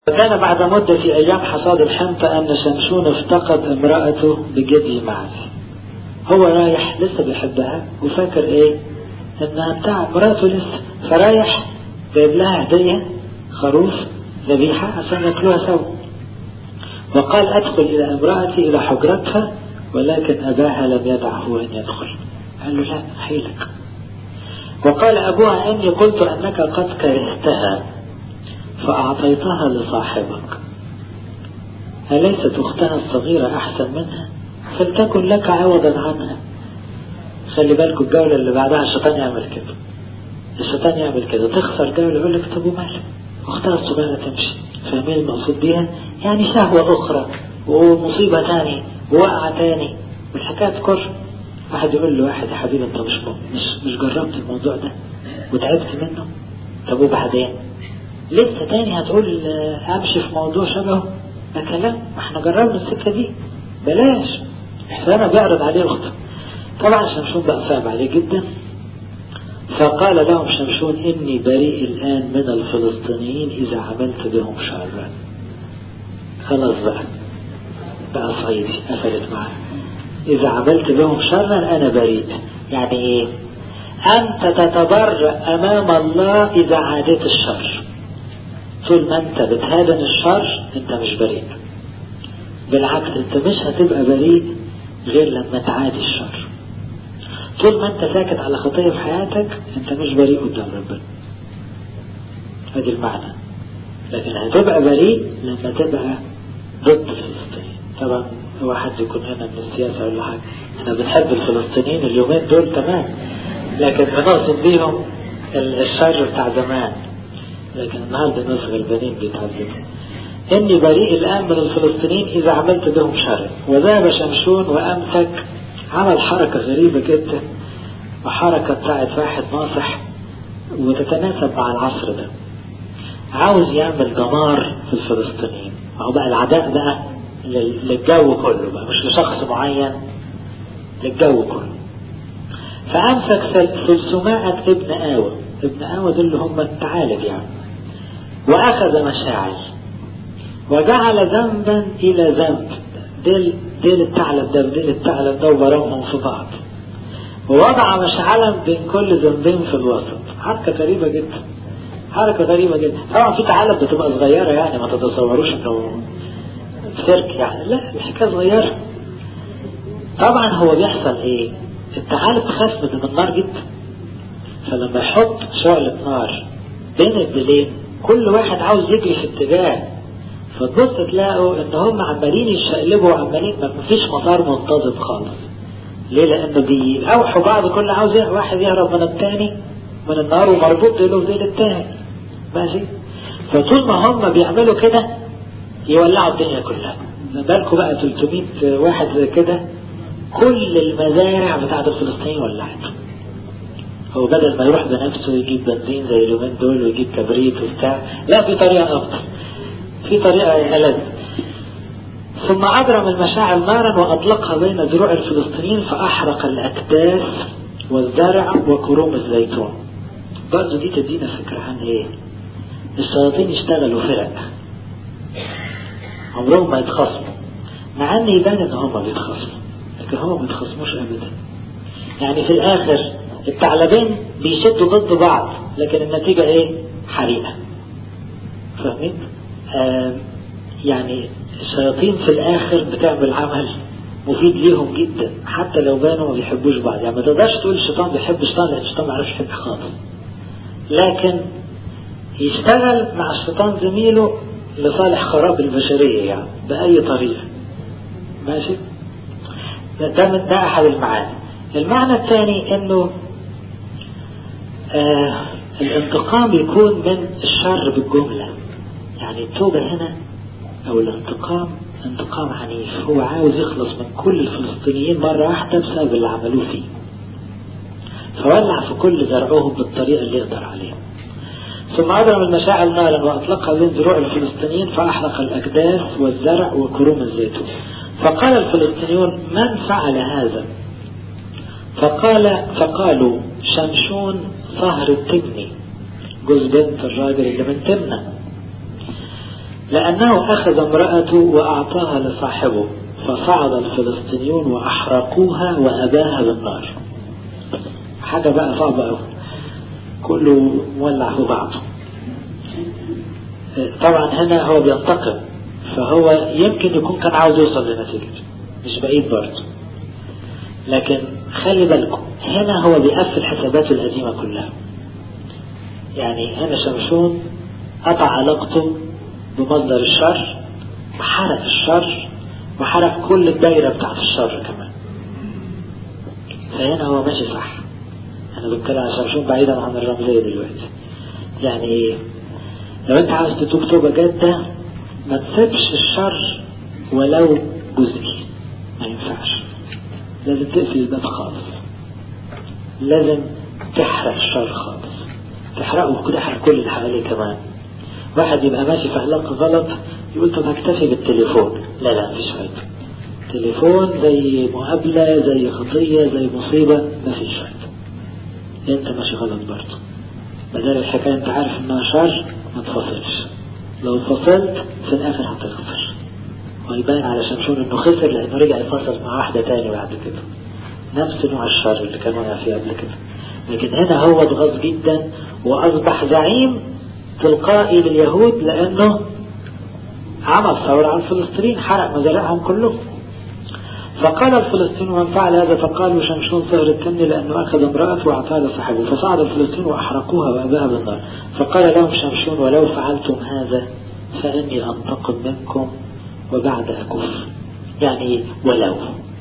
وكان بعد مدة في أيام حصاد الحنطة أن شمشون افتقد امرأته بجدي معه هو رايح لسه بيحبها وفاكر ايه انها بتاع مراته لسه فرايح جايب لها هدية خروف ذبيحة عشان ياكلوها سوا وقال ادخل الى امرأتي الى حجرتها ولكن اباها لم يدعه ان يدخل قال له لا حيلك وقال ابوها اني قلت انك قد كرهتها فاعطيتها لصاحبك أليست أختها الصغيرة أحسن منها فلتكن لك عوضا عنها خلي بالكم الجولة اللي بعدها الشيطان يعمل كده الشيطان يعمل كده تخسر جولة يقول لك طب ومال أختها الصغيرة تمشي فاهمين المقصود بيها يعني شهوة أخرى ومصيبة تاني ووقعة تاني والحكاية تكر واحد يقول له واحد يا حبيبي انت مش مش مش جربت الموضوع ده وتعبت منه طب وبعدين لسه تاني هتقول امشي في موضوع شبهه ده كلام احنا جربنا السكة دي بلاش فانا بيعرض عليه اخته طبعا شمشون بقى صعب عليه جدا فقال لهم شمشون اني بريء الان من الفلسطينيين اذا عملت بهم شرا خلاص بقى بقى صعيدي قفلت معاه اذا عملت بهم شرا انا بريء يعني ايه انت تتبرأ امام الله اذا عادت الشر طول ما انت بتهادن الشر انت مش بريء بالعكس انت مش هتبقى بريء غير لما تعادي الشر طول ما انت ساكت على خطية في حياتك انت مش بريء قدام ربنا ادي المعنى لكن هتبقى بريء لما تبقى ضد الفلسطينيين طبعا هو حد يكون هنا من السياسة ولا حاجة احنا بنحب الفلسطينيين اليومين دول تمام لكن بنقصد بيهم الشر بتاع زمان لكن النهارده ناس غلبانين بيتعذبوا إني بريء الآن من الفلسطينيين إذا عملت بهم شر وذهب شمشون وأمسك عمل حركة غريبة جدا وحركة بتاعت واحد ناصح وتتناسب مع العصر ده عاوز يعمل دمار في الفلسطينيين هو بقى العداء بقى للجو كله بقى مش لشخص معين للجو كله فأمسك ثلثمائة ابن آوى ابن آوى دول اللي هم الثعالب يعني وأخذ مشاعل وجعل ذنبا إلى ذنب ديل, ديل الثعلب ده وديل الثعلب ده وبرمهم في بعض ووضع مشعلا بين كل ذنبين في الوسط حركة غريبة جدا حركة غريبة جدا طبعا في ثعالب بتبقى صغيرة يعني ما تتصوروش انه سيرك يعني لا الحكاية صغيرة طبعا هو بيحصل ايه الثعالب تخاف من النار جدا فلما يحط شعلة نار بين الديلين كل واحد عاوز يجري في اتجاه فتبص تلاقوا ان هم عمالين يشقلبوا وعمالين ما فيش مسار منتظم خالص ليه لانه بيأوحوا بعض كل عاوز واحد يهرب من الثاني من النار ومربوط ديله وديل الثاني ماشي فطول ما هم بيعملوا كده يولعوا الدنيا كلها بالكم بقى 300 واحد زي كده كل المزارع بتاعت الفلسطينيين ولعت هو بدل ما يروح بنفسه يجيب بنزين زي اليومين دول ويجيب كبريت وبتاع لا في طريقة أفضل في طريقة ألذ ثم أبرم المشاعل نارا وأطلقها بين ذروع الفلسطينيين فأحرق الأكداس والزرع وكروم الزيتون برضه دي تدينا فكرة عن إيه الشياطين يشتغلوا فرق عمرهم ما يتخاصموا مع ان يبان ان هم بيتخاصموا لكن هم ما بيتخاصموش ابدا يعني في الاخر الثعلبين بيشدوا ضد بعض لكن النتيجة ايه حريقة فاهمين آه يعني الشياطين في الاخر بتعمل عمل مفيد ليهم جدا حتى لو بانوا ما بيحبوش بعض يعني ما تقدرش تقول الشيطان بيحب الشيطان لان الشيطان ما يعرفش يحب خالص لكن يشتغل مع الشيطان زميله لصالح خراب البشرية يعني بأي طريقة ماشي ده, ده, ده أحد المعاني المعنى الثاني انه آه الانتقام يكون من الشر بالجملة يعني التوبة هنا او الانتقام انتقام عنيف هو عاوز يخلص من كل الفلسطينيين مرة واحدة بسبب اللي عملوه فيه فولع في كل زرعهم بالطريقة اللي يقدر عليها ثم أضرم المشاعل نارا وأطلقها بين ذروع الفلسطينيين فأحرق الأكداس والزرع وكروم الزيتون فقال الفلسطينيون من فعل هذا فقال فقالوا شمشون صهر التبني جوز بنت الراجل اللي من تمنى لأنه أخذ امرأته وأعطاها لصاحبه فصعد الفلسطينيون وأحرقوها وأباها بالنار حاجة بقى صعبة أوي كله مولع في بعضه طبعا هنا هو بينتقم فهو يمكن يكون كان عاوز يوصل لنتيجة مش بعيد برضه لكن خلي بالكم هنا هو بيقفل حساباته القديمة كلها يعني هنا شمشون قطع علاقته بمصدر الشر وحرق الشر وحرق كل الدايرة بتاعت الشر كمان فهنا هو ماشي صح انا بتكلم عن شمشون بعيدا عن الرمزية دلوقتي يعني ايه لو انت عاوز تتوب توبة جادة ما تسيبش الشر ولو جزئي ما ينفعش لازم تقفل الباب خالص لازم تحرق الشر خالص تحرقه وكده تحرق كل اللي حواليه كمان واحد يبقى ماشي في علاقة غلط يقول طب هكتفي بالتليفون لا لا مفيش فايدة تليفون زي مقابلة زي خطية زي مصيبة مفيش فايدة انت ماشي غلط برضه بدل الحكاية انت عارف انها شر ما تفصلش لو فصلت في الاخر هتخسر ويبان على شمشون انه خسر لانه رجع يفصل مع واحدة تاني بعد كده نفس نوع الشر اللي كان واقع فيه قبل كده لكن هنا هو اتغاظ جدا واصبح زعيم تلقائي لليهود لانه عمل ثورة على الفلسطينيين حرق مزارعهم كلهم فقال الفلسطينيون من فعل هذا فقالوا شمشون صهر التمن لأنه أخذ امرأته وأعطاها لصاحبه فصعد الفلسطينيون وأحرقوها وأباها بالنار فقال لهم شمشون ولو فعلتم هذا فإني أنتقم منكم وبعد أكف يعني ولو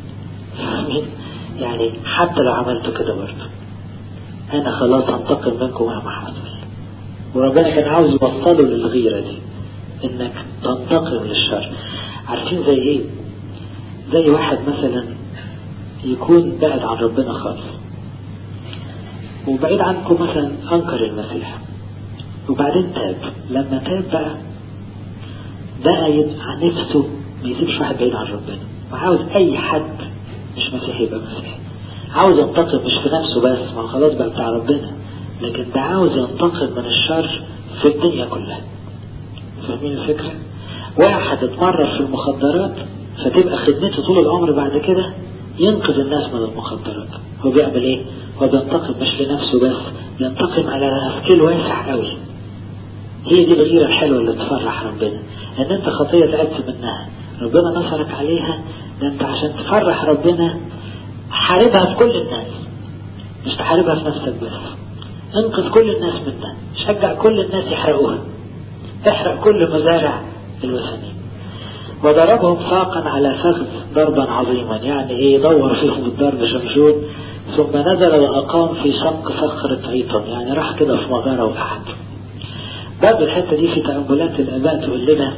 يعني حتى لو عملت كده برضه أنا خلاص أنتقم منكم مهما حصل وربنا كان عاوز يوصله للغيرة دي إنك تنتقم للشر عارفين زي إيه؟ زي واحد مثلا يكون بعد عن ربنا خالص وبعيد عنكم مثلا أنكر المسيح وبعدين تاب لما تاب بقى بقى يبقى نفسه ما يسيبش واحد بعيد عن ربنا وعاوز أي حد مش مسيحي يبقى مسيحي عاوز ينتقم مش في نفسه بس ما خلاص بقى بتاع ربنا لكن ده عاوز ينتقم من الشر في الدنيا كلها فاهمين الفكرة؟ واحد اتمرر في المخدرات فتبقى خدمته طول العمر بعد كده ينقذ الناس من المخدرات هو بيعمل ايه هو بينتقم مش لنفسه بس بينتقم على سكيل واسع قوي هي دي الغيرة الحلوة اللي تفرح ربنا ان انت خطية تعبت منها ربنا نصرك عليها ده انت عشان تفرح ربنا حاربها في كل الناس مش تحاربها في نفسك بس انقذ كل الناس منها شجع كل الناس يحرقوها احرق كل مزارع الوثنيين وضربهم ساقا على فخذ ضربا عظيما يعني ايه دور فيهم الضرب شمشون ثم نزل وأقام في شق صخرة عيطم يعني راح كده في مغارة وقعد باب الحتة دي في تأملات الآباء تقول لنا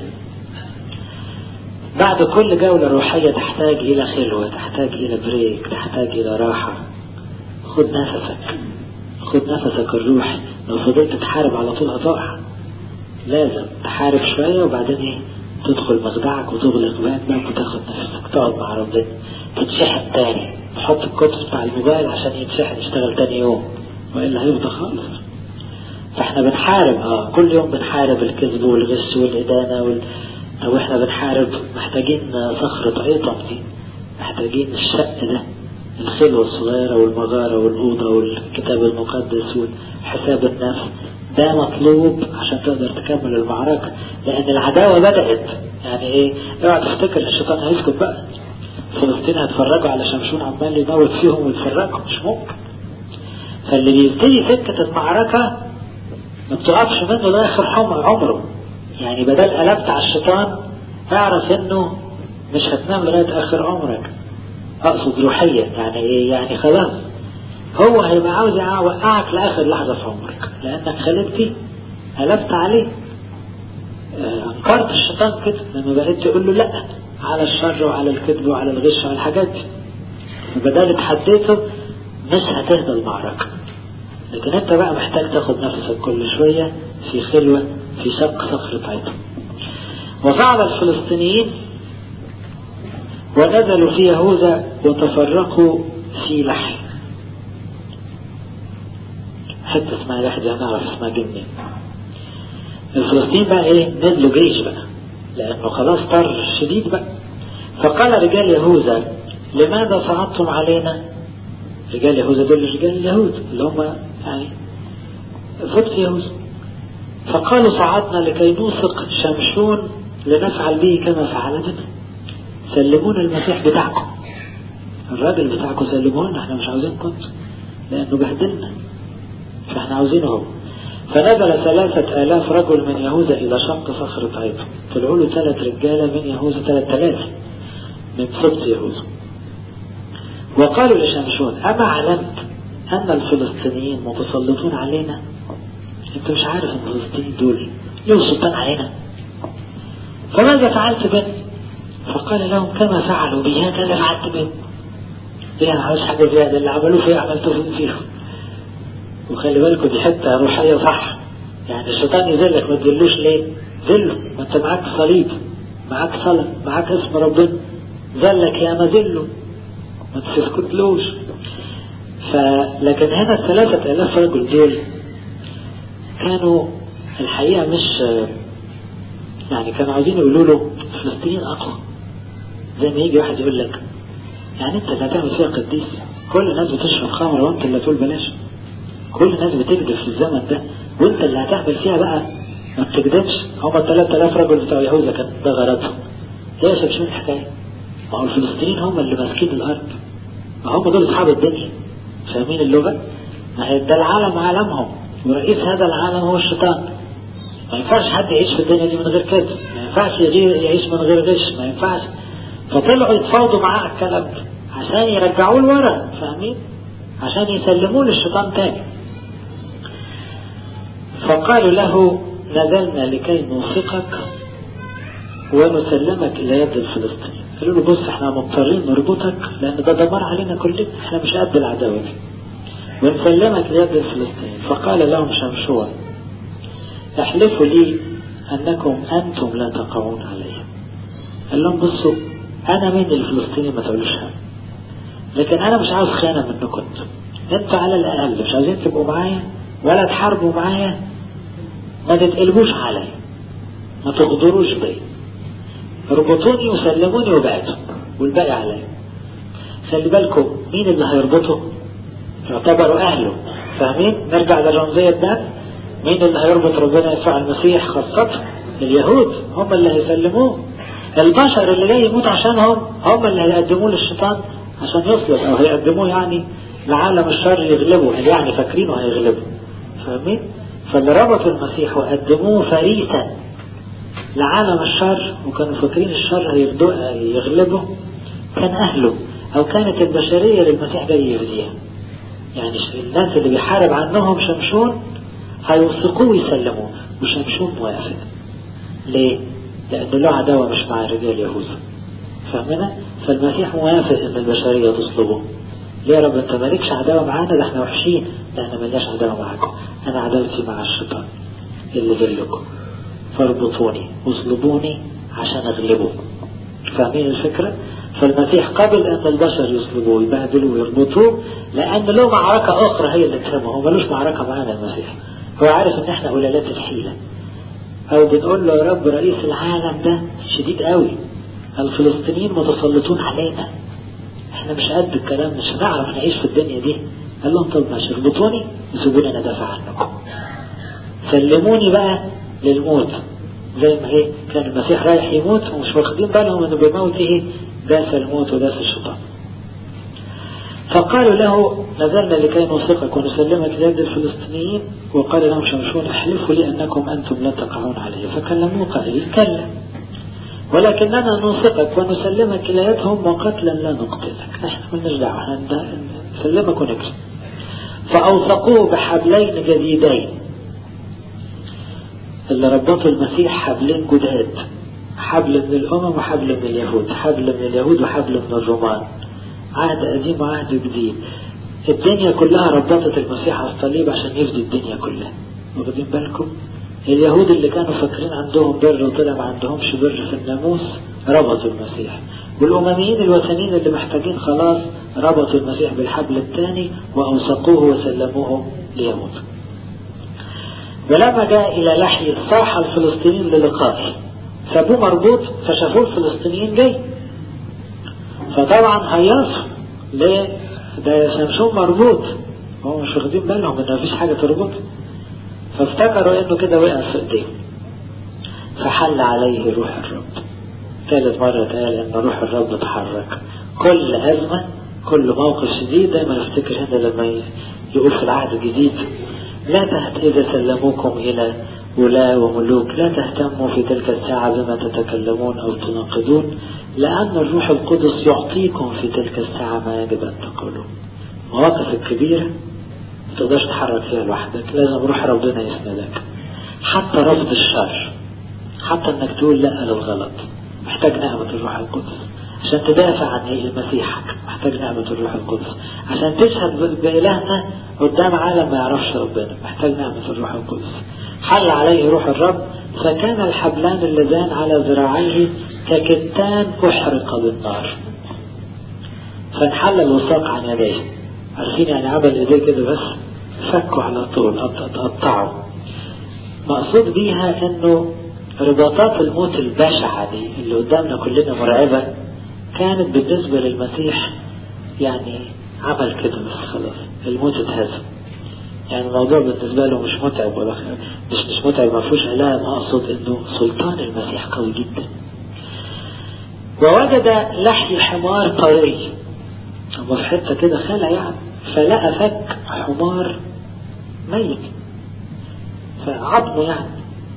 بعد كل جولة روحية تحتاج إلى خلوة تحتاج إلى بريك تحتاج إلى راحة خد نفسك خد نفسك الروحي لو فضلت تحارب على طول هتقع لازم تحارب شوية وبعدين ايه تدخل مخدعك وتغلق بابك وتاخد نفسك تقعد مع ربنا تتشحن تاني تحط الكتب بتاع الموبايل عشان يتشحن يشتغل تاني يوم والا هيفضى خالص فاحنا بنحارب اه كل يوم بنحارب الكذب والغش والإدانة وال... طب احنا بنحارب محتاجين صخرة عيطم دي محتاجين الشق ده الخلوة الصغيرة والمغارة والأوضة والكتاب المقدس وحساب النفس ده مطلوب عشان تقدر تكمل المعركة لأن العداوة بدأت يعني إيه اوعى تفتكر الشيطان هيسكت بقى فلسطين هتفرجوا على شمشون عمال يموت فيهم ويتفرجوا مش ممكن فاللي بيبتدي سكة المعركة ما بتقفش منه ده آخر عمره يعني بدل قلبت على الشيطان اعرف انه مش هتنام لغاية آخر عمرك أقصد روحيا يعني إيه يعني خلاص هو هيبقى عاوز يوقعك لآخر لحظة في عمرك لأنك خليت فيه قلبت عليه أنكرت الشيطان كده لما بقيت تقول له لأ على الشر وعلى الكذب وعلى الغش وعلى الحاجات دي بدل اتحديته مش هتهدى المعركة لكن انت بقى محتاج تاخد نفسك كل شوية في خلوة في شق صخرة عيطة وفعل الفلسطينيين ونزلوا في يهوذا وتفرقوا في لحي حتة اسمها لحي دي هنعرف اسمها جنين الفلسطينيين بقى ايه نزلوا جيش بقى لأنه خلاص طر شديد بقى فقال رجال يهوذا لماذا صعدتم علينا رجال يهوذا دول رجال اليهود اللي هم يعني فبت يهوذا فقالوا صعدنا لكي نوثق شمشون لنفعل به كما فعل بنا سلمونا المسيح بتاعكم الراجل بتاعكم سلمونا احنا مش عاوزينكم لانه بهدلنا فاحنا عاوزينه هو فنزل ثلاثة آلاف رجل من يهوذا إلى شق صخرة عيطة طلعوا له ثلاث رجالة من يهوذا ثلاث آلاف من سبط يهوذا وقالوا لشمشون أما علمت أن الفلسطينيين متسلطون علينا أنت مش عارف أن الفلسطينيين دول لهم سلطان علينا فماذا فعلت بهم فقال لهم كما فعلوا بي هكذا فعلت بهم ايه انا عاوز حاجه زياده اللي عملوه فيه عملته فيهم وخلي بالكم دي حته روحيه صح يعني الشيطان يذلك ما تذلوش ليه؟ ذله ما انت معاك صليب معاك صلاه معاك اسم ربنا ذلك يا ما ذله ما تسكتلوش فلكن هنا الثلاثة آلاف رجل دول كانوا الحقيقة مش يعني كانوا عايزين يقولوا له الفلسطينيين أقوى زي ما يجي واحد يقول لك يعني أنت اللي هتعمل فيها قديس كل الناس بتشرب خمر وأنت اللي تقول بلاش كل الناس بتكذب في الزمن ده وأنت اللي هتعمل فيها بقى ما بتكذبش هم ال 3000 رجل بتوع يهوذا كان ده غرضهم ايه يا شو الحكاية؟ ما هو الفلسطينيين هم اللي ماسكين الأرض ما هم دول أصحاب الدنيا فاهمين اللغة؟ ما هي ده العالم عالمهم ورئيس هذا العالم هو الشيطان ما ينفعش حد يعيش في الدنيا دي من غير كذب ما ينفعش يعيش من غير غش ما ينفعش فطلعوا يتفاوضوا معاه الكلام ده عشان يرجعوه لورا فاهمين عشان يسلموه للشيطان تاني فقالوا له نزلنا لكي نوثقك ونسلمك الى يد الفلسطينيين قالوا له بص احنا مضطرين نربطك لان ده دمار علينا كلنا احنا مش قد العداوه دي ونسلمك ليد الفلسطينيين فقال لهم شمشون احلفوا لي انكم انتم لا تقعون علي قال لهم بصوا انا من الفلسطينيين ما تقولوش حاجه لكن انا مش عاوز خيانه منكم انتم انتوا على الاقل مش عايزين تبقوا معايا ولا تحاربوا معايا ما تتقلبوش علي ما تغدروش بي اربطوني وسلموني وبعتوا والباقي عليا خلي بالكم مين اللي هيربطه يعتبروا اهله فاهمين نرجع لرمزية ده مين اللي هيربط ربنا يسوع المسيح خاصة اليهود هم اللي هيسلموه البشر اللي جاي يموت عشانهم هم اللي هيقدموه للشيطان عشان يصلب او هيقدموه يعني لعالم الشر يغلبه يعني فاكرينه هيغلبه فاهمين فاللي ربطوا المسيح وقدموه فريسا لعالم الشر وكانوا فاكرين الشر يغلبه كان اهله او كانت البشرية للمسيح جاي يفديها يعني الناس اللي بيحارب عنهم شمشون هيوثقوه ويسلموه وشمشون موافق ليه؟ لأنه له عداوة مش مع رجال يهوذا فاهمنا؟ فالمسيح موافق إن البشرية تصلبه ليه يا رب أنت مالكش عداوة معانا ده احنا وحشين لا أنا ماليش عداوة معاكم أنا عداوتي مع الشيطان اللي ذلكم فاربطوني واصلبوني عشان أغلبه فاهمين الفكرة؟ فالمسيح قبل ان البشر يصلبوه ويبهدلوه ويربطوه لان له معركة اخرى هي اللي تهمه هو ملوش معركة معانا المسيح هو عارف ان احنا قلالات الحيلة او بنقول له يا رب رئيس العالم ده شديد قوي الفلسطينيين متسلطون علينا احنا مش قد الكلام مش هنعرف نعيش في الدنيا دي قال لهم طب ماشي اربطوني وسيبوني انا ادافع عنكم سلموني بقى للموت زي ما ايه كان المسيح رايح يموت ومش واخدين بالهم انه بيموت ايه داس الموت وداس الشيطان فقالوا له نزلنا لكي نوثقك ونسلمك ليد الفلسطينيين وقال لهم شمشون احلفوا لي انكم انتم لا تقعون علي فكلموه قائل كلا ولكننا نوثقك ونسلمك الى يدهم وقتلا لا نقتلك احنا مالناش دعوه نسلمك ونكسب فاوثقوه بحبلين جديدين اللي ربطوا المسيح حبلين جداد حبل من الأمم وحبل من اليهود حبل من اليهود وحبل من الرومان عهد قديم وعهد جديد الدنيا كلها ربطت المسيح على الصليب عشان يفدي الدنيا كلها واخدين بالكم اليهود اللي كانوا فاكرين عندهم بر وطلع ما عندهمش بر في الناموس ربطوا المسيح والأمميين الوثنيين اللي محتاجين خلاص ربطوا المسيح بالحبل الثاني وأوثقوه وسلموه ليهود ولما جاء إلى لحي صاح الفلسطينيين للقائه سابوه مربوط فشافوه الفلسطينيين جاي فطبعا هيصوا ليه ده شمشون مربوط هم مش واخدين بالهم ان مفيش حاجة تربطه فافتكروا انه كده وقع في ايديهم فحل عليه روح الرب ثالث مرة قال ان روح الرب اتحرك كل ازمة كل موقف شديد دايما افتكر هنا لما يقول في العهد الجديد لا تهت اذا سلموكم الى ولاة وملوك لا تهتموا في تلك الساعة بما تتكلمون او تناقضون لان الروح القدس يعطيكم في تلك الساعة ما يجب ان تقولوا المواقف الكبيرة ما تقدرش تحرك فيها لوحدك لازم روح ربنا يسندك حتى رفض الشر حتى انك تقول لا للغلط محتاج نعمة الروح القدس عشان تدافع عن مسيحك محتاج نعمة الروح القدس عشان تشهد بإلهنا قدام عالم ما يعرفش ربنا محتاج نعمة الروح القدس حل عليه روح الرب فكان الحبلان اللذان على ذراعيه ككتان أحرق بالنار فانحل الوثاق عن يديه عارفين يعني عمل ايديه كده بس فكوا على طول قطعوا مقصود بيها انه رباطات الموت البشعة دي اللي قدامنا كلنا مرعبة كانت بالنسبة للمسيح يعني عمل كده بس خلاص الموت اتهزم يعني الموضوع بالنسبة له مش متعب ولا مش مش متعب ما فيهوش ألام أقصد إنه سلطان المسيح قوي جدا ووجد لحي حمار طري هو في حتة كده خلع يعني فلقى فك حمار ميت فعظمه يعني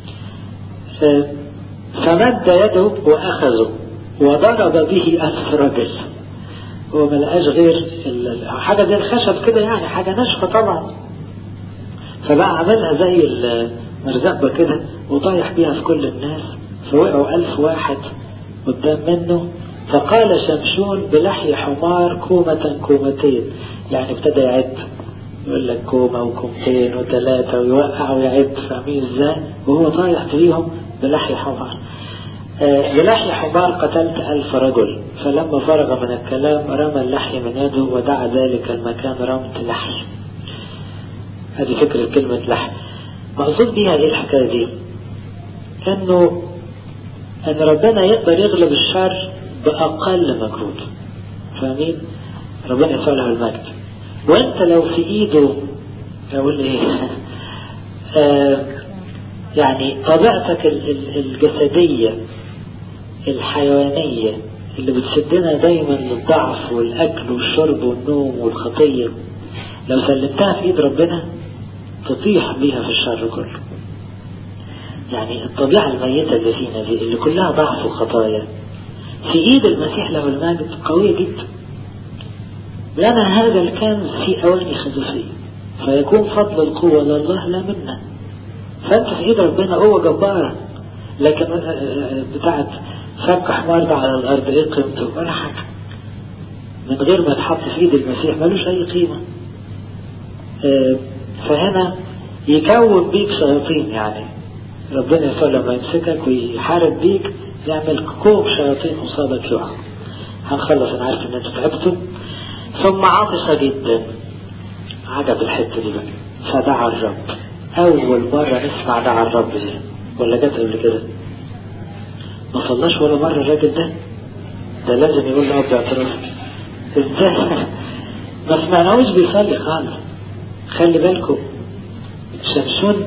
فمد يده وأخذه وضرب به أنف رجل هو ما لقاش غير حاجة زي الخشب كده يعني حاجة ناشفة طبعا فبقى عملها زي المرزبة كده وطايح بيها في كل الناس فوقعوا ألف واحد قدام منه فقال شمشون بلحي حمار كومة كومتين يعني ابتدى يعد يقول لك كومة وكومتين وثلاثة ويوقع ويعد فاهمين ازاي وهو طايح فيهم بلحي حمار آه بلحي حمار قتلت ألف رجل فلما فرغ من الكلام رمى اللحي من يده ودعا ذلك المكان رمت لحي هذه فكرة كلمة لحي مقصود بيها ايه الحكاية دي انه ان ربنا يقدر يغلب الشر بأقل مجهود فاهمين ربنا يسوع له المجد وانت لو في ايده اقول ايه آه يعني طبيعتك الجسدية الحيوانية اللي بتشدنا دايما للضعف والاكل والشرب والنوم والخطية لو سلمتها في ايد ربنا تطيح بيها في الشر كله يعني الطبيعة الميتة اللي فينا دي اللي كلها ضعف وخطايا في ايد المسيح له المجد قوية جدا لنا هذا الكنز في اواني خزفية فيكون فضل القوة لله لا منا فانت في ايد ربنا قوة جبارة لكن بتاعت فك حمار ده على الارض ايه قيمته ولا حاجة من غير ما يتحط في ايد المسيح ملوش اي قيمة فهنا يكون بيك شياطين يعني ربنا يسوع لما يمسكك ويحارب بيك يعمل كوب شياطين قصادك يقع هنخلص انا عارف ان انتوا تعبتوا ثم عطش جدا عجب الحته دي بقى فدعا الرب اول مره نسمع دعا الرب دي ولا جت قبل كده ما صلاش ولا مره الراجل ده ده لازم يقول له باعتراف ازاي ما سمعناهوش بيصلي خالص خلي بالكم شمشون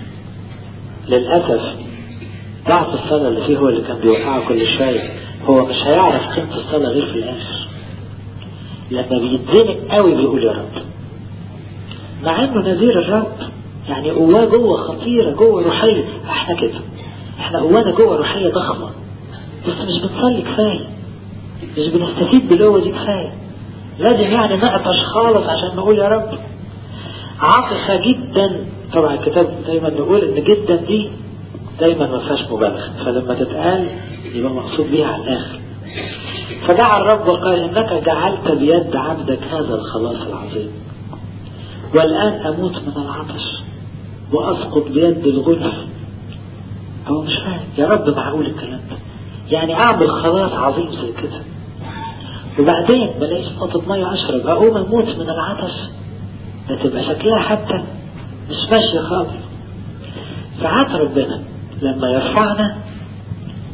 للأسف ضعف الصلاة اللي فيه هو اللي كان بيوقعه كل شوية هو مش هيعرف قيمة الصلاة غير في الآخر لما بيتزنق قوي بيقول يا رب مع انه نذير الرب يعني قواه جوه خطيرة جوه روحية احنا كده احنا قوانا جوه روحية ضخمة بس مش بنصلي كفاية مش بنستفيد بالقوة دي كفاية لازم يعني نعطش خالص عشان نقول يا رب عاطفة جدا طبعا الكتاب دايما نقول ان جدا دي دايما ما فيهاش مبالغة فلما تتقال يبقى مقصود بيها على الاخر فدعا الرب وقال انك جعلت بيد عبدك هذا الخلاص العظيم والان اموت من العطش واسقط بيد الغلف هو مش فاهم يا رب معقول الكلام ده يعني اعمل خلاص عظيم زي كده وبعدين بلاقيش نقطة مية اشرب اقوم اموت من العطش ده تبقى شكلها حتى مش ماشية خالص ساعات ربنا لما يرفعنا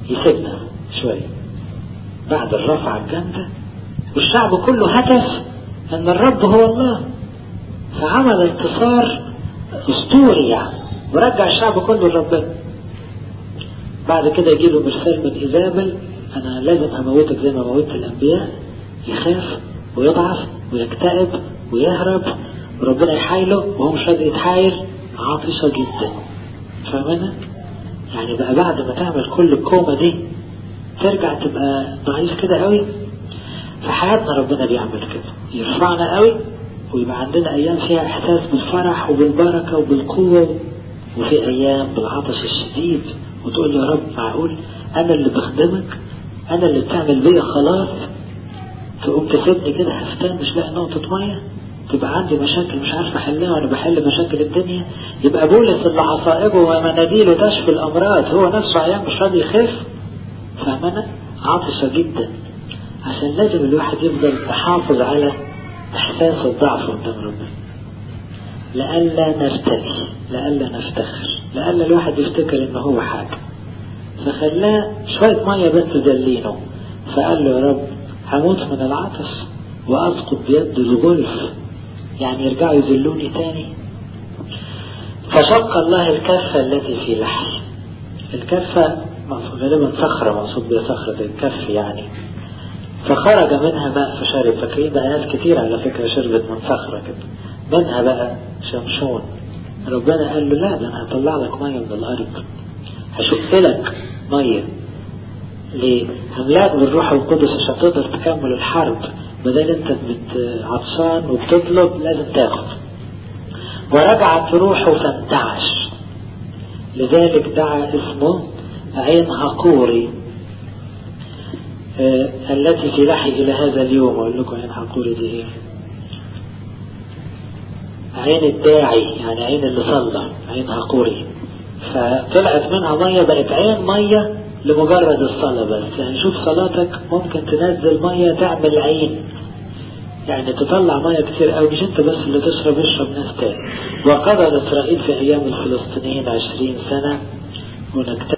يسيبنا شوية بعد الرفعة الجامدة والشعب كله هتف ان الرب هو الله فعمل انتصار اسطوري يعني ورجع الشعب كله لربنا بعد كده يجي له مرسال من ايزابل انا لازم هموتك زي ما موتت الانبياء يخاف ويضعف ويكتئب ويهرب وربنا يحايله وهو مش راضي يتحايل عاطشة جدا فاهمنا؟ يعني بقى بعد ما تعمل كل الكومة دي ترجع تبقى ضعيف كده قوي في حياتنا ربنا بيعمل كده يرفعنا قوي ويبقى عندنا ايام فيها احساس بالفرح وبالبركة وبالقوة وفي ايام بالعطش الشديد وتقول يا رب معقول انا اللي بخدمك انا اللي بتعمل بيا خلاص تقوم تسيبني كده هفتان مش لاقي نقطة مية تبقى عندي مشاكل مش عارف احلها وانا بحل مشاكل الدنيا يبقى بولس اللي عصائبه ومناديله تشفي الامراض هو نفسه عيان مش راضي يخف فاهمنا عاطشة جدا عشان لازم الواحد يفضل محافظ على احساس الضعف قدام ربنا لئلا نرتدي لئلا نفتخر لئلا الواحد يفتكر ان هو حاجة فخلاه شوية مية بس تدلينه فقال له يا رب هموت من العطش واسقط بيد الغلف يعني يرجعوا يذلوني تاني فشق الله الكفة التي في لحم الكفة غالبا صخرة مقصود بها صخرة الكف يعني فخرج منها ماء فشرب فاكرين بقى ناس كتير على فكرة شربت من صخرة كده منها بقى شمشون ربنا قال له لا ده انا هطلع لك مية من الارض هشق لك مية ليه؟ هملاك بالروح القدس عشان تقدر تكمل الحرب بدل انت عطشان وبتطلب لازم تاخد ورجعت روحه فانتعش لذلك دعا اسمه عين هقوري آه التي في لحي إلى هذا اليوم أقول لكم عين هقوري دي إيه عين الداعي يعني عين اللي صلى عين هقوري فطلعت منها مية بقت عين مية لمجرد الصلاة بس يعني شوف صلاتك ممكن تنزل مية تعمل عين يعني تطلع مية كتير قوي مش انت بس اللي تشرب اشرب ناس تاني وقضى اسرائيل في ايام الفلسطينيين عشرين سنة ونكتب